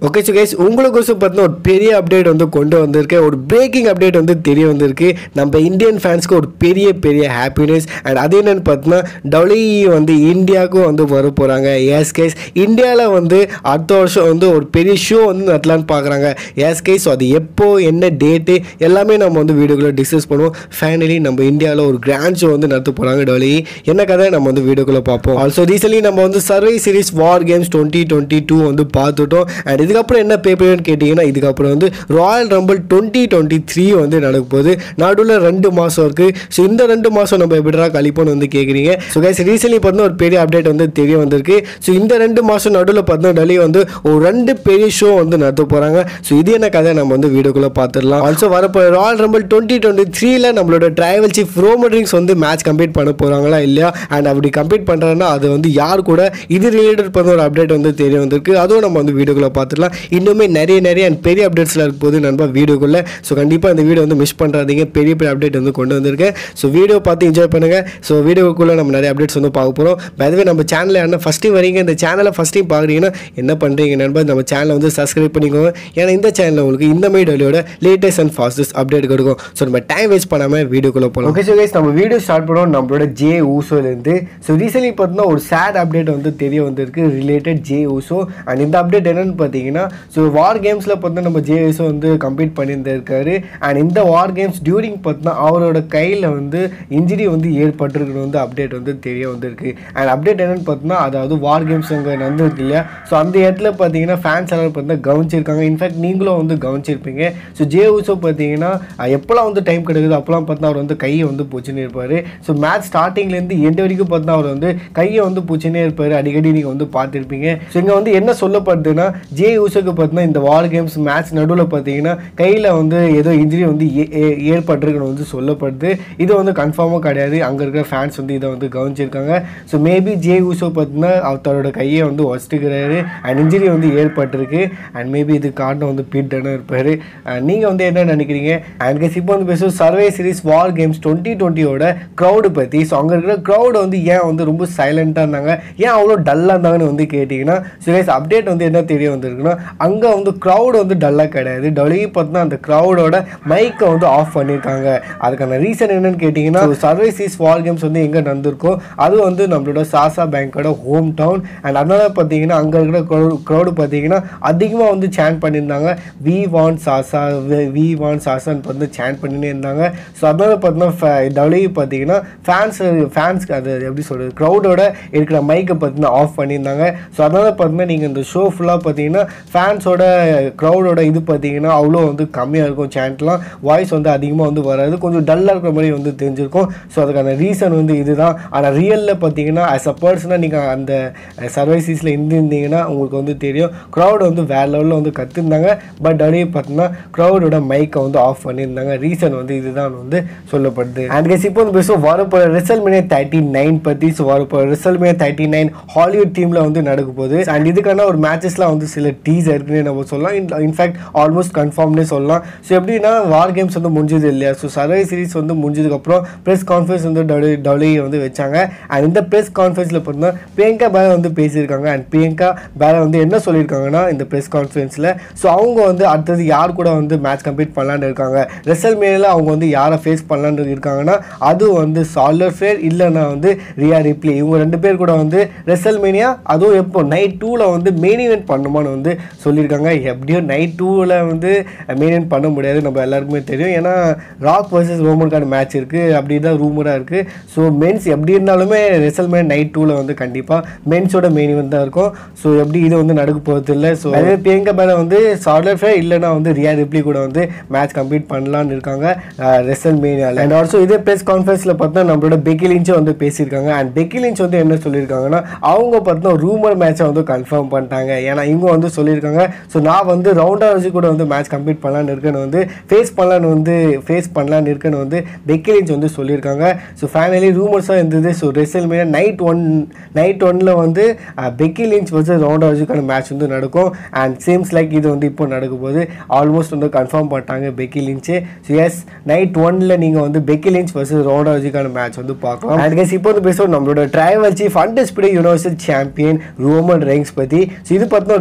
okay so guys உங்களுக்கோசம் பார்த்தீங்கன்னா ஒரு பெரிய அப்டேட் வந்து கொண்டு வந்திருக்கு ஒரு பிரேக்கிங் அப்டேட் வந்து தெரிய வந்திருக்கு நம்ம இந்தியன் ஃபேன்ஸ்க்கு ஒரு பெரிய பெரிய ஹாப்பினஸ் அண்ட் அது என்னன்னு பார்த்தீங்கன்னா டபிள்யூஇ வந்து இந்தியாவுக்கும் வந்து வர போகிறாங்க எஸ் கைஸ் இந்தியாவில் வந்து அடுத்த வருஷம் வந்து ஒரு பெரிய ஷோ வந்து நடத்தலான்னு பார்க்குறாங்க எஸ் கைஸ் அது எப்போ என்ன டேட்டு எல்லாமே நம்ம வந்து வீடியோக்குள்ளே டிஸ்கஸ் பண்ணுவோம் ஃபைனலி நம்ம இந்தியாவில் ஒரு கிராண்ட் ஷோ வந்து நடத்த போகிறாங்க டபிள்யூஇ என்ன கதை நம்ம வந்து வீடியோக்குள்ளே பார்ப்போம் ஆல்சோ ரீசென்ட்லி நம்ம வந்து Survivor Series War Games twenty twenty two வந்து பார்த்துட்டோம் அண்ட் இதுக்கப்புறம் என்ன பேப்பர்னு கேட்டிங்கன்னா இதுக்கப்புறம் வந்து Royal Rumble twenty twenty three வந்து நடக்க போகுது நடுவில் ரெண்டு மாதம் இருக்குது ஸோ இந்த ரெண்டு மாதம் நம்ம எப்படிடா கழிப்போம்னு வந்து கேட்குறீங்க ஸோ கைஸ் ரீசென்ட்லி பார்த்தீங்கன்னா ஒரு பெரிய அப்டேட் வந்து தெரிய வந்திருக்கு ஸோ இந்த ரெண்டு மாதம் நடுவில் பார்த்தீங்கன்னா டெல்லி வந்து ஒரு ரெண்டு பெரிய ஷோ வந்து நடத்த போகிறாங்க ஸோ இது என்ன கதை நம்ம வந்து வீடியோக்குள்ளே பார்த்துடலாம் ஆல்சோ வரப்போ ராயல் ரம்பிள் டுவெண்ட்டி டுவெண்ட்டி த்ரீல நம்மளோட ட்ரைவல் சீஃப் ரோமட்ரிங்ஸ் வந்து மேட்ச் கம்ப்ளீட் பண்ண போகிறாங்களா இல்லையா அண்ட் அப்படி கம்ப்ளீட் பண்ணுறாங்கன்னா அது வந்து யார் கூட இது ரிலேட்டட் பண்ண ஒரு அப்டேட் வந்து தெரிய வந்திருக்கு அதுவும் நம்ம வந்து வீடியோக்குள்ளே பார்த்துடலாம் இன்னுமே நிறைய நிறைய and பெரிய அப்டேட்ஸ்லாம் இருக்க போது நண்பா வீடியோக்குள்ளே ஸோ கண்டிப்பாக இந்த வீடியோ வந்து மிஸ் பண்ணுறாதீங்க பெரிய பெரிய அப்டேட் வந்து கொண்டு வந்திருக்கேன் ஸோ வீடியோ பார்த்து என்ஜாய் பண்ணுங்கள் ஸோ வீடியோக்குள்ளே நம்ம நிறைய அப்டேட்ஸ் வந்து பார்க்க போகிறோம் பதவே நம்ம சேனலில் என்ன ஃபஸ்ட் டைம் வரீங்க இந்த சேனலை ஃபஸ்ட் டைம் பார்க்குறீங்கன்னா என்ன பண்ணுறீங்க நண்பா நம்ம சேனலை வந்து சப்ஸ்கிரைப் பண்ணிக்கோங்க ஏன்னா இந்த சேனலில் உங்களுக்கு இந்த மாதிரி டெலியோட லேட்டஸ்ட் அண்ட் ஃபாஸ்டஸ்ட் அப்டேட் கொடுக்கும் ஸோ நம்ம டைம் வேஸ்ட் பண்ணாமல் வீடியோக்குள்ளே போகலாம் ஓகே ஸோ கைஸ் நம்ம வீடியோ ஸ்டார்ட் பண்ணுவோம் நம்மளோட ஜே ஊசோலேருந்து ஸோ ரீசென்ட்லி பார்த்தீங்கன்னா ஒரு சேட் அப்டேட் வந்து தெரிய வந்திருக்கு ரிலேட்டட் ஜே ஊசோ அண்ட் இந்த அப்டேட் என்னன்னு பார்த்தீங்கன்னா ஸோ வார் கேம்ஸில் பார்த்தீங்கன்னா நம்ம ஜே ஊசோ வந்து கம்ப்ளீட் பண்ணியிருந்திருக்காரு அண்ட் இந்த வார் கேம்ஸ் டியூரிங் பார்த்தீங்கன்னா அவரோட கையில் வந்து இன்ஜுரி வந்து ஏற்பட்டிருக்கிறது வந்து அப்டேட் வந்து தெரிய வந்திருக்கு அண்ட் அப்டேட் என்னன்னு பார்த்தீங்கன்னா அதாவது வார் கேம்ஸ் அங்கே நடந்திருக்கு இல்லையா ஸோ அந்த இடத்துல பார்த்தீங்கன்னா ஃபேன்ஸ் எல்லாரும் பார்த்தீங்கன்னா கவனிச்சிருக்காங்க இன்ஃபேக்ட் நீங்களும் வந்து கவனிச்சிருப்பீங்க ஸோ ஜே ஊசோ பார்த்தீங்கன்னா அஹ், எப்போல்லாம் வந்து டைம் கிடைக்குது அப்போல்லாம் பார்த்தீங்கன்னா அவர் வந்து கையை வந்து பூச்சின்னு இருப்பார் ஸோ மேட்ச் ஸ்டார்டிங்லேருந்து எண்டு வரைக்கும் பார்த்தீங்கன்னா அவர் வந்து கையை வந்து பூச்சினே இருப்பார் அடிக்கடி நீங்கள் வந்து பார்த்துருப்பீங்க ஸோ இங்கே வந்து என்ன சொல்லப்படுதுன்னா ஜே யூசுக்கு பார்த்தீங்கன்னா இந்த வார் கேம்ஸ் மேட்ச் நடுவில் பார்த்தீங்கன்னா கையில் வந்து ஏதோ இன்ஜுரி வந்து ஏ- ஏ- ஏற்பட்டிருக்குன்னு வந்து சொல்லப்படுது இது வந்து கன்ஃபார்மாக கிடையாது அங்கே இருக்கிற ஃபேன்ஸ் வந்து இதை வந்து கவனிச்சிருக்காங்க ஸோ மேபி ஜே யூசோ பார்த்தீங்கன்னா அவரோட கையை வந்து வச்சுட்டுக்கிறாரு அண்ட் இன்ஜுரி வந்து ஏற்பட்டிருக்கு அண்ட் மேபி இது காரணம் வந்து பீட்டனும் இருப்பார் நீங்கள் வந்து என்ன நினைக்கிறீங்க அண்ட் guys, இப்போ வந்து பேசுவோம் Survivor Series War Games twenty டுவெண்ட்டியோட க்ரௌடு பற்றி ஸோ அங்கே இருக்கிற க்ரௌடு வந்து ஏன் வந்து ரொம்ப சைலண்ட்டாக இருந்தாங்க ஏன் அவ்வளோ டல்லாக இருந்தாங்கன்னு வந்து கேட்டிங்கன்னா சீரியஸ் அப்டேட் வந்து என்ன தெரிய வந்திருக்குன்னா அங்கே வந்து க்ரௌடு வந்து டல்லாக கிடையாது டொலி பார்த்தீங்கன்னா அந்த க்ரௌடோட மைக்கை வந்து ஆஃப் பண்ணியிருக்காங்க அதுக்கான ரீசன் என்னன்னு கேட்டிங்கன்னா சர்வே சீரிஸ் வார் கேம்ஸ் வந்து எங்கே நடந்திருக்கோ அது வந்து நம்மளோட சாசா பேங்கோட ஹோம் டவுன் அண்ட் அதனால பார்த்தீங்கன்னா அங்கே இருக்கிற க்ரௌடு பார்த்தீங்கன்னா அதிகமாக வந்து சேன் பண்ணியிருந்தாங்க வி வான் சாசா வி வான் சாசான்னு வந்து சேன் பண்ணினே இருந்தாங்க ஸோ அதனால பார்த்தீங்கன்னா டபிள்யூ பார்த்தீங்கன்னா ஃபேன்ஸ் ஃபேன்ஸ்க்கு அது எப்படி சொல்கிறது க்ரௌடோட இருக்கிற மைக்கை பார்த்தீங்கன்னா ஆஃப் பண்ணியிருந்தாங்க ஸோ அதனால பார்த்தீங்கன்னா நீங்கள் இந்த ஷோ ஃபுல்லாக பார்த்தீங்கன்னா ஃபேன்ஸோட க்ரௌடோட இது பார்த்தீங்கன்னா அவ்வளோ வந்து கம்மியாக இருக்கும் சேண்ட்லாம் வாய்ஸ் வந்து அதிகமாக வந்து வராது கொஞ்சம் டல்லாக இருக்கிற மாதிரி வந்து தெரிஞ்சிருக்கும் ஸோ அதுக்கான ரீசன் வந்து இதுதான் ஆனால் ரியலில் பார்த்தீங்கன்னா ஆஸ் அ பர்சனாக நீங்கள் அந்த சர்வைசீஸில் இருந்திருந்தீங்கன்னா உங்களுக்கு வந்து தெரியும் க்ரௌட் வந்து வேற லெவலில் வந்து கற்றுருந்தாங்க பட் அப்படியே பார்த்தீங்கன்னா க்ரௌடோட மைக்கை வந்து ஆஃப் பண்ணியிருந்தாங்க ரீசன் வந்து இதுதான் வந்து சொல்லப்படுது அண்ட் கெஸ் இப்போ வந்து பேசுவோம் வரப்போகிற ரிசல்ட் மினிட் தேர்ட்டி நைன் பற்றி ஸோ வரப்போகிற result minute thirty nine Hollywood டீமில் வந்து நடக்க போகுது அண்ட் இதுக்கான ஒரு மேட்சஸ்லாம் வந்து சில டீஸ் இருக்குன்னு நம்ம சொல்லலாம் இன்ஃபேக்ட் ஆல்மோஸ்ட் கன்ஃபார்ம்னே சொல்லலாம் ஸோ எப்படின்னா வார் கேம்ஸ் வந்து முடிஞ்சது இல்லையா ஸோ சர்வை சீரிஸ் வந்து முடிஞ்சதுக்கப்புறம் ப்ரெஸ் கான்ஃபரன்ஸ் வந்து டபிள்யூ டபிள்யூ வந்து வச்சாங்க அண்ட் இந்த ப்ரெஸ் கான்ஃபரன்ஸில் பார்த்தீங்கன்னா பிரியங்கா பேல வந்து பேசியிருக்காங்க அண்ட் பிரியங்கா பேல வந்து என்ன சொல்லியிருக்காங்கன்னா இந்த ப்ரெஸ் கான்ஃபரன்ஸில் ஸோ அவங்க வந்து அடுத்தது யார் கூட வந்து மேட்ச் கம்ப்ளீட் பண்ணலான்னு இருக்காங்க ரெசல் மேல அவங்க வந்து யாரை ஃபேஸ் பண்ணலான்னு இருக்காங்கன்னா அது வந்து சாலர் ஃபேர் இல்லைன்னா வந்து ரியா ரிப்ளி இவங்க ரெண்டு பேர் கூட வந்து ரெசல் மேனியா அதுவும் எப்போ நைட் டூவில் வந்து மெயின் இவெண்ட் பண்ணுமான்னு வந்து சொல்லியிருக்காங்க எப்படியோ நைட் டூவில் வந்து மெயின் இவெண்ட் பண்ண முடியாது நம்ம எல்லாருக்குமே தெரியும் ஏன்னா ராக் வர்சஸ் ரோமனுக்கான மேட்ச் இருக்குது அப்படி தான் ரூமராக இருக்குது ஸோ மென்ஸ் எப்படி இருந்தாலுமே ரெசல் மேன் நைட் டூவில் வந்து கண்டிப்பாக மென்ஸோட மெயின் இவெண்ட் தான் இருக்கும் ஸோ எப்படி இது வந்து நடக்க போகிறது இல்லை ஸோ அதே பிரியங்கா மேலே வந்து சாலர் ஃபேர் இல்லைன்னா வந்து ரியா ரிப்ளி கூட வந்து மேட்ச் கம்ப்ளீட் பண்ணலான்னு இருக்காங்க ரெசல் மேனியால் அண்ட் ஆல்சோ இதே ப்ரெஸ் கான்ஃபரன்ஸில் பார்த்தா நம்மளோட பெக்கி லிஞ்சும் வந்து பேசியிருக்காங்க அண்ட் பெக்கி லிஞ்ச் வந்து என்ன சொல்லியிருக்காங்கன்னா அவங்க பார்த்தா ரூமர் மேட்சை வந்து கன்ஃபார்ம் பண்ணிட்டாங்க ஏன்னா இவங்க வந்து சொல்லியிருக்காங்க ஸோ நான் வந்து ரவுண்டாக வச்சு கூட வந்து மேட்ச் கம்ப்ளீட் பண்ணலான்னு இருக்கேன்னு வந்து ஃபேஸ் பண்ணலான்னு வந்து ஃபேஸ் பண்ணலான்னு இருக்கேன்னு வந்து பெக்கி லிஞ்ச் வந்து சொல்லியிருக்காங்க ஸோ ஃபைனலி ரூமர்ஸாக இருந்தது so WrestleMania night one night ஒன்ல வந்து பெக்கி லிஞ்ச் வச்சு ரவுண்டாக வச்சுக்கான மேட்ச் வந்து நடக்கும் அண்ட் சேம்ஸ் லைக் இது வந்து இப்போ நடக்க போது ஆல்மோஸ்ட் வந்து கன்ஃபார்ம் பண்ணிட்டாங்க Becky Lynch so yes night ஒன்ல நீங்கள் வந்து பெக்கி லிஞ்ச் வர்சஸ் ரோண்டா வச்சுக்கான மேட்ச் வந்து பார்க்கலாம் அண்ட் கேஸ் இப்போ வந்து பேசுவோம் நம்மளோட tribal chief undisputed universal champion Roman Reigns பற்றி ஸோ இது பார்த்தா ஒரு பெரிய அப்டேட்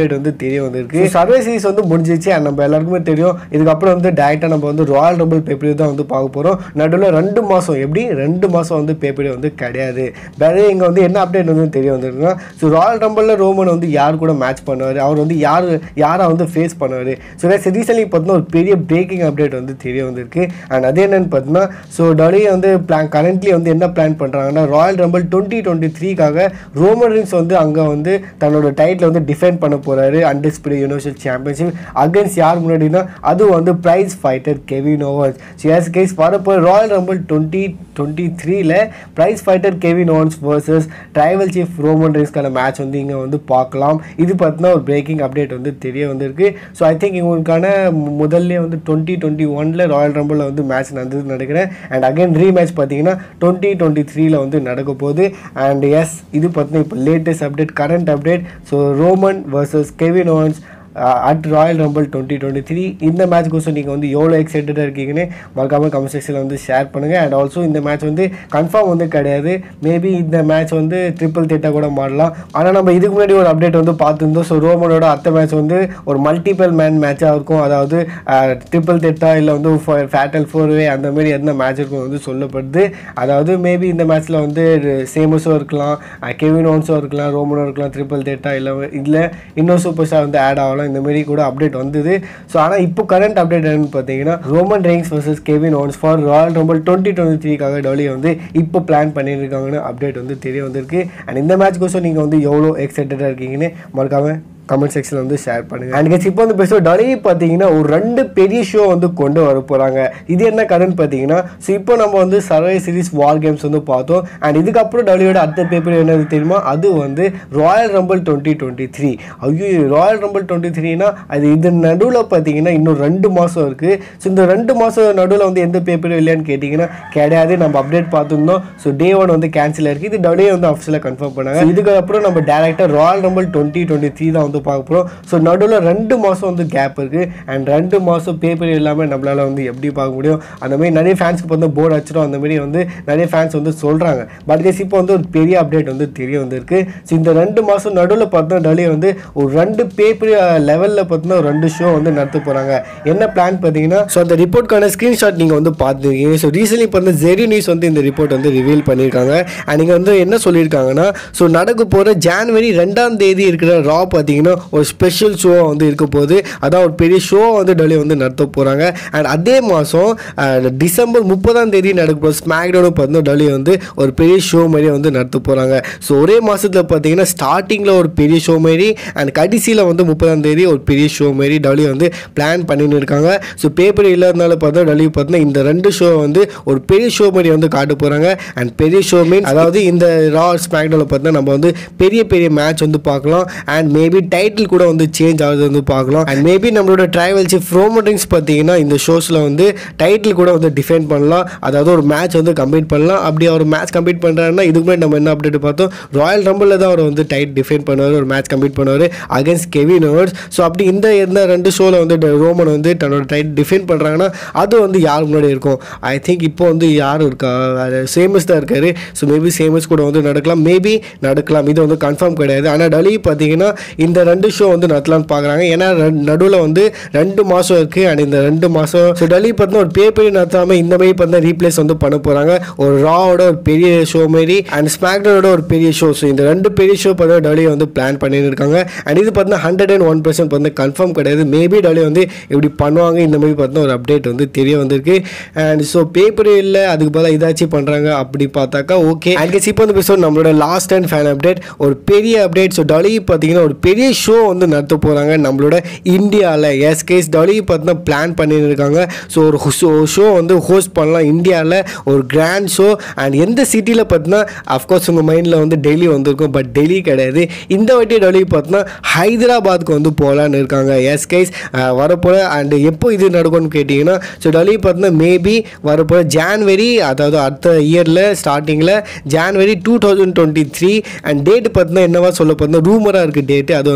அப்டேட் வந்து தெரிய வந்திருக்கு சர்வே சீரிஸ் வந்து முடிஞ்சிச்சு and நம்ம எல்லாருக்குமே தெரியும் இதுக்கப்புறம் வந்து டேரெக்டாக நம்ம வந்து ராயல் ரம்பிள் பேப்பரி தான் வந்து பார்க்க போகிறோம் நடுவில் ரெண்டு மாதம் எப்படி ரெண்டு மாதம் வந்து பேப்பரி வந்து கிடையாது வேற இங்கே வந்து என்ன அப்டேட் வந்து தெரிய வந்திருக்குன்னா ஸோ ராயல் ரம்பிளில் ரோமன் வந்து யார் கூட மேட்ச் பண்ணுவார் அவர் வந்து யார் யாரை வந்து ஃபேஸ் பண்ணுவார் ஸோ ரீசென்ட்லி பார்த்தீங்கன்னா ஒரு பெரிய பிரேக்கிங் அப்டேட் வந்து தெரிய வந்திருக்கு அண்ட் அது என்னன்னு பார்த்தீங்கன்னா ஸோ டொலி வந்து பிளான் கரண்ட்லி வந்து என்ன பிளான் பண்ணுறாங்கன்னா ராயல் ரம்பிள் டுவெண்ட்டி டுவெண்ட்டி த்ரீக்காக ரோமன் ரிங்ஸ் வந்து அங்கே வந்து தன்னோட டைட்டில் வந்து டிஃபெண்ட் பண்ண போகிறாரு அன்டிஸ்பிளே யூனிவர்சல் சாம்பியன்ஷிப் அகேன்ஸ்ட் யார் முன்னாடினா அதுவும் வந்து prize fighter Kevin Owens so yes guys வரப்போ ராயல் ரம்பிள் டுவெண்ட்டி டுவெண்ட்டி த்ரீல prize fighter Kevin Owens versus tribal chief Roman ரிங்ஸ்க்கான மேட்ச் வந்து இங்கே வந்து பார்க்கலாம் இது பார்த்தீங்கன்னா ஒரு பிரேக்கிங் அப்டேட் வந்து தெரிய வந்திருக்கு ஸோ ஐ திங்க் இவங்களுக்கான மு- முதல்ல வந்து டுவெண்ட்டி டுவெண்ட்டி ஒனில் ராயல் ரம்பிளில் வந்து மேட்ச் நடந்தது நினைக்கிறேன் அண்ட் அகைன் ரீ மேட்ச் பார்த்தீங்கன்னா டுவெண்ட்டி டுவெண்ட்டி த்ரீல வந்து நடக்க போகுது அண்ட் எஸ் இது பார்த்தீங்கன்னா இப்போ latest update current update so Roman versus Kevin Owens at Royal Rumble twenty twenty three இந்த மேட்ச் கோசம் நீங்கள் வந்து எவ்வளோ எக்ஸைட்டடாக இருக்கீங்கன்னு மறக்காமல் கமெண்ட் செக்ஷனில் வந்து ஷேர் பண்ணுங்கள் அண்ட் ஆல்சோ இந்த மேட்ச் வந்து கன்ஃபார்ம் வந்து கிடையாது மேபி இந்த மேட்ச் வந்து ட்ரிபிள் தேட்டாக கூட மாறலாம் ஆனால் நம்ம இதுக்கு முன்னாடி ஒரு அப்டேட் வந்து பார்த்துருந்தோம் ஸோ ரோமனோட அடுத்த மேட்ச் வந்து ஒரு மல்டிபிள் மேன் மேட்சாக இருக்கும் அதாவது ட்ரிபிள் தேட்டா இல்லை வந்து ஃபேட்டல் ஃபோர் வே அந்த மாதிரி எந்த மேட்ச் இருக்கும் வந்து சொல்லப்படுது அதாவது மேபி இந்த மேட்ச்சில் வந்து சேமஸும் இருக்கலாம் கெவின் ஓன்ஸும் இருக்கலாம் ரோமனோ இருக்கலாம் ட்ரிபிள் தேட்டா இல்லை இல்லை இன்னும் சூப்பர் ஸ்டார் வந்து ஆட் ஆகலாம் இந்த மாதிரி கூட அப்டேட் வந்தது ஸோ ஆனால் இப்போ கரண்ட் அப்டேட் என்னன்னு பார்த்தீங்கன்னா Roman Reigns versus Kevin Owens for Royal Rumble twenty twenty த்ரீக்காக டொலி வந்து இப்போ பிளான் பண்ணியிருக்காங்கன்னு அப்டேட் வந்து தெரிய வந்திருக்கு அண்ட் இந்த மேட்ச் கோசம் நீங்கள் வந்து எவ்வளோ எக்ஸைட்டடாக இருக்கீங்கன்னு மறக்காம கமெண்ட் செக்ஷனில் வந்து ஷேர் பண்ணுங்க அண்ட் கட்சி இப்போ வந்து பேசுவோம் டொலி பார்த்தீங்கன்னா ஒரு ரெண்டு பெரிய ஷோ வந்து கொண்டு வர போகிறாங்க இது என்ன கதைன்னு பார்த்தீங்கன்னா ஸோ இப்போ நம்ம வந்து சர்வே சீரிஸ் வார் கேம்ஸ் வந்து பார்த்தோம் அண்ட் இதுக்கப்புறம் டொலியோட அடுத்த பேப்பர் என்னது தெரியுமா அது வந்து Royal Rumble twenty twenty three ஐயோ ராயல் ரம்பிள் டுவெண்ட்டி த்ரீனா அது இது நடுவில் பார்த்தீங்கன்னா இன்னும் ரெண்டு மாதம் இருக்குது ஸோ இந்த ரெண்டு மாதம் நடுவில் வந்து எந்த பேப்பரும் இல்லையான்னு கேட்டிங்கன்னா கிடையாது நம்ம அப்டேட் பார்த்துருந்தோம் ஸோ டே ஒன் வந்து கேன்சல் ஆயிருக்கு இது டொலியே வந்து அஃபிஷியலாக கன்ஃபார்ம் பண்ணாங்க So இதுக்கப்புறம் நம்ம டேரக்டாக Royal Rumble twenty twenty three தான் வந்து பார்க்க போகிறோம் ஸோ நடுவில் ரெண்டு மாதம் வந்து கேப் இருக்குது அண்ட் ரெண்டு மாதம் பேப்பர் இல்லாமல் நம்மளால் வந்து எப்படி பார்க்க முடியும் அந்த மாதிரி நிறைய ஃபேன்ஸ்க்கு வந்து போர்டு அடிச்சிடும் அந்த மாதிரி வந்து நிறைய ஃபேன்ஸ் வந்து சொல்கிறாங்க பட் கேஸ் இப்போ வந்து ஒரு பெரிய அப்டேட் வந்து தெரிய வந்திருக்கு ஸோ இந்த ரெண்டு மாதம் நடுவில் பார்த்தா டலி வந்து ஒரு ரெண்டு பேப்பர் லெவலில் பார்த்தீங்கன்னா ஒரு ரெண்டு ஷோ வந்து நடத்த போகிறாங்க என்ன பிளான் பார்த்தீங்கன்னா ஸோ அந்த ரிப்போர்ட்கான ஸ்க்ரீன்ஷாட் நீங்கள் வந்து பார்த்துருக்கீங்க ஸோ ரீசென்ட்லி பார்த்தா ஜெரி நியூஸ் வந்து இந்த ரிப்போர்ட் வந்து ரிவீல் பண்ணியிருக்காங்க அண்ட் நீங்கள் வந்து என்ன சொல்லியிருக்காங்கன்னா ஸோ நடக்க போகிற ஜான்வரி ரெண்டாம் தேதி இருக்கிற ரா பார்த்தீங்கன்னா ஒரு ஸ்பெஷல் ஷோ வந்து இருக்க போகுது அதான் ஒரு பெரிய ஷோ வந்து டெல்லி வந்து நடத்த போகிறாங்க அண்ட் அதே மாதம் டிசம்பர் முப்பதாம் தேதி நடக்க போகிற ஸ்மாக்டவுன் பார்த்தீங்கன்னா டெல்லி வந்து ஒரு பெரிய ஷோ மாதிரி வந்து நடத்த போகிறாங்க ஸோ ஒரே மாதத்தில் பார்த்தீங்கன்னா ஸ்டார்டிங்கில் ஒரு பெரிய ஷோ மாதிரி அண்ட் கடைசியில் வந்து முப்பதாம் தேதி ஒரு பெரிய ஷோ மாதிரி டெல்லி வந்து பிளான் பண்ணின்னு இருக்காங்க ஸோ பேப்பர் இல்லாதனால பார்த்தா டெல்லி பார்த்தீங்கன்னா இந்த ரெண்டு ஷோ வந்து ஒரு பெரிய ஷோ மாதிரி வந்து காட்ட போகிறாங்க அண்ட் பெரிய ஷோ மீன் அதாவது இந்த ரா ஸ்மாக்டவுனில் பார்த்தா நம்ம வந்து பெரிய பெரிய மேட்ச் வந்து பார்க்கலாம் அண்ட் மேபி டைட்டில் கூட வந்து சேஞ்ச் ஆகுது வந்து பார்க்கலாம் அண்ட் மேபி நம்மளோட ட்ரைவல் சீஃப் ரோமோட்டிங்ஸ் பார்த்தீங்கன்னா இந்த ஷோஸில் வந்து டைட்டில் கூட வந்து டிஃபெண்ட் பண்ணலாம் அதாவது ஒரு மேட்ச் வந்து கம்ப்ளீட் பண்ணலாம் அப்படி அவர் மேட்ச் கம்ப்ளீட் பண்ணுறாருன்னா இதுக்கு முன்னாடி நம்ம என்ன அப்டேட் பார்த்தோம் ராயல் ரம்பிளில் தான் அவர் வந்து டைட் டிஃபெண்ட் பண்ணுவார் ஒரு மேட்ச் கம்ப்ளீட் பண்ணுவார் அகேன்ஸ்ட் கெவின் ஓவர்ஸ் ஸோ அப்படி இந்த எந்த ரெண்டு ஷோவில் வந்து ரோமன் வந்து தன்னோட டைட் டிஃபெண்ட் பண்ணுறாங்கன்னா அது வந்து யார் முன்னாடி இருக்கும் ஐ திங்க் இப்போ வந்து யார் இருக்கா சேமஸ் தான் இருக்காரு ஸோ மேபி சேமஸ் கூட வந்து நடக்கலாம் மேபி நடக்கலாம் இது வந்து கன்ஃபார்ம் கிடையாது ஆனால் டலி பார்த்தீங்கன்னா இந்த ரெண்டு ஷோ வந்து நடத்தலாம்னு பார்க்குறாங்க ஏன்னா நடுவில் வந்து ரெண்டு மாதம் இருக்குது அண்ட் இந்த ரெண்டு மாதம் ஸோ டலி பார்த்தீங்கன்னா ஒரு பேப்பர் நடத்தாமல் இந்த மாதிரி பார்த்தா ரீப்ளேஸ் வந்து பண்ண போகிறாங்க ஒரு ராவோட ஒரு பெரிய ஷோ மாரி அண்ட் ஸ்மாக்டனோட ஒரு பெரிய ஷோ ஸோ இந்த ரெண்டு பெரிய ஷோ பார்த்தா டலி வந்து பிளான் பண்ணிட்டு இருக்காங்க அண்ட் இது பார்த்தீங்கன்னா ஹண்ட்ரட் அண்ட் ஒன் பர்சன்ட் வந்து கன்ஃபார்ம் கிடையாது மேபி டலி வந்து இப்படி பண்ணுவாங்க இந்த மாதிரி பார்த்தா ஒரு அப்டேட் வந்து தெரிய வந்திருக்கு அண்ட் ஸோ பேப்பர் இல்லை அதுக்கு பதிலாக இதாச்சும் பண்ணுறாங்க அப்படி பார்த்தாக்கா ஓகே அண்ட் இப்போ வந்து பேசுவோம் நம்மளோட லாஸ்ட் அண்ட் ஃபேன் அப்டேட் ஒரு பெரிய அப்டேட் ஸோ டலி பார்த்தீங்கன்னா ஒரு பெரிய ஷோ வந்து நடத்த போகிறாங்க நம்மளோட இந்தியாவில் எஸ்கேஸ் டலி பார்த்தீங்கன்னா பிளான் பண்ணிட்டு இருக்காங்க ஸோ ஒரு ஷோ வந்து ஹோஸ்ட் பண்ணலாம் இந்தியாவில் ஒரு கிராண்ட் ஷோ அண்ட் எந்த சிட்டியில் பார்த்தீங்கன்னா அஃப்கோர்ஸ் உங்கள் மைண்டில் வந்து டெல்லி வந்திருக்கும் பட் டெல்லி கிடையாது இந்த வாட்டி டெல்லி பார்த்தீங்கன்னா ஹைதராபாத்துக்கு வந்து போகலான்னு இருக்காங்க எஸ்கேஸ் வரப்போகிற அண்ட் எப்போ இது நடக்கும்னு கேட்டிங்கன்னா ஸோ டெல்லி பார்த்தீங்கன்னா மேபி வரப்போகிற ஜான்வரி அதாவது அடுத்த இயரில் ஸ்டார்டிங்கில் January two thousand twenty three and date பார்த்தீங்கன்னா என்னவா சொல்ல பார்த்தீங்கன்னா ரூமராக இருக்குது டேட்டு அது வந்து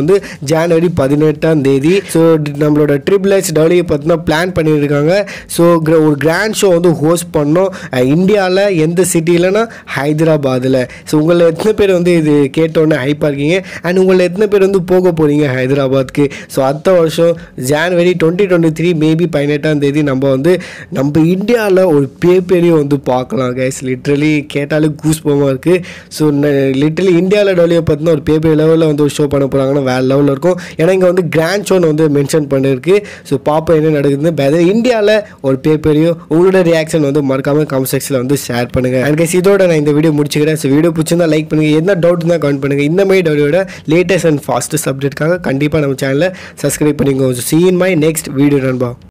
வந்து ஜனவரி பதினெட்டாம் தேதி ஸோ நம்மளோட ட்ரிபிள் எச் டபிள்யூ பார்த்தீங்கன்னா பிளான் பண்ணியிருக்காங்க ஸோ ஒரு கிராண்ட் ஷோ வந்து ஹோஸ்ட் பண்ணோம் இந்தியாவில் எந்த சிட்டிலனா ஹைதராபாத்தில் ஸோ உங்களை எத்தனை பேர் வந்து இது கேட்டோன்னே ஹைப்பாக இருக்கீங்க அண்ட் உங்களை எத்தனை பேர் வந்து போக போகிறீங்க ஹைதராபாத்க்கு ஸோ அடுத்த வருஷம் January twenty twenty three maybe பதினெட்டாம் தேதி நம்ம வந்து நம்ம இந்தியாவில் ஒரு பேப்பெரிய வந்து பார்க்கலாம் கைஸ் லிட்ரலி கேட்டாலே கூஸ் போமாக இருக்குது ஸோ லிட்ரலி இந்தியாவில் டெவலப் பார்த்தீங்கன்னா ஒரு பேப்பர் லெவலில் வந்து ஒரு ஷோ பண்ண போகிறாங்கன்னா வேறு லெவலில் இருக்கும் ஏன்னா இங்கே வந்து கிராண்ட் ஷோன்னு வந்து மென்ஷன் பண்ணியிருக்கு ஸோ பார்ப்போம் என்ன நடக்குதுன்னு பட் இந்தியாவில் ஒரு பேப்பரையும் உங்களோட ரியாக்ஷன் வந்து மறக்காமல் கமெண்ட் செக்ஷனில் வந்து ஷேர் பண்ணுங்கள் அண்ட் கைஸ் இதோட நான் இந்த வீடியோ முடிச்சுக்கிறேன் ஸோ வீடியோ பிடிச்சிருந்தா லைக் பண்ணுங்கள் என்ன டவுட் தான் கமெண்ட் பண்ணுங்கள் இந்த மாதிரி டவுட்டோட லேட்டஸ்ட் அண்ட் ஃபாஸ்டஸ்ட் அப்டேட்காக கண்டிப்பாக நம்ம சேனலை சப்ஸ்கிரைப் பண்ணிக்கோங்க so see in my next video நண்பா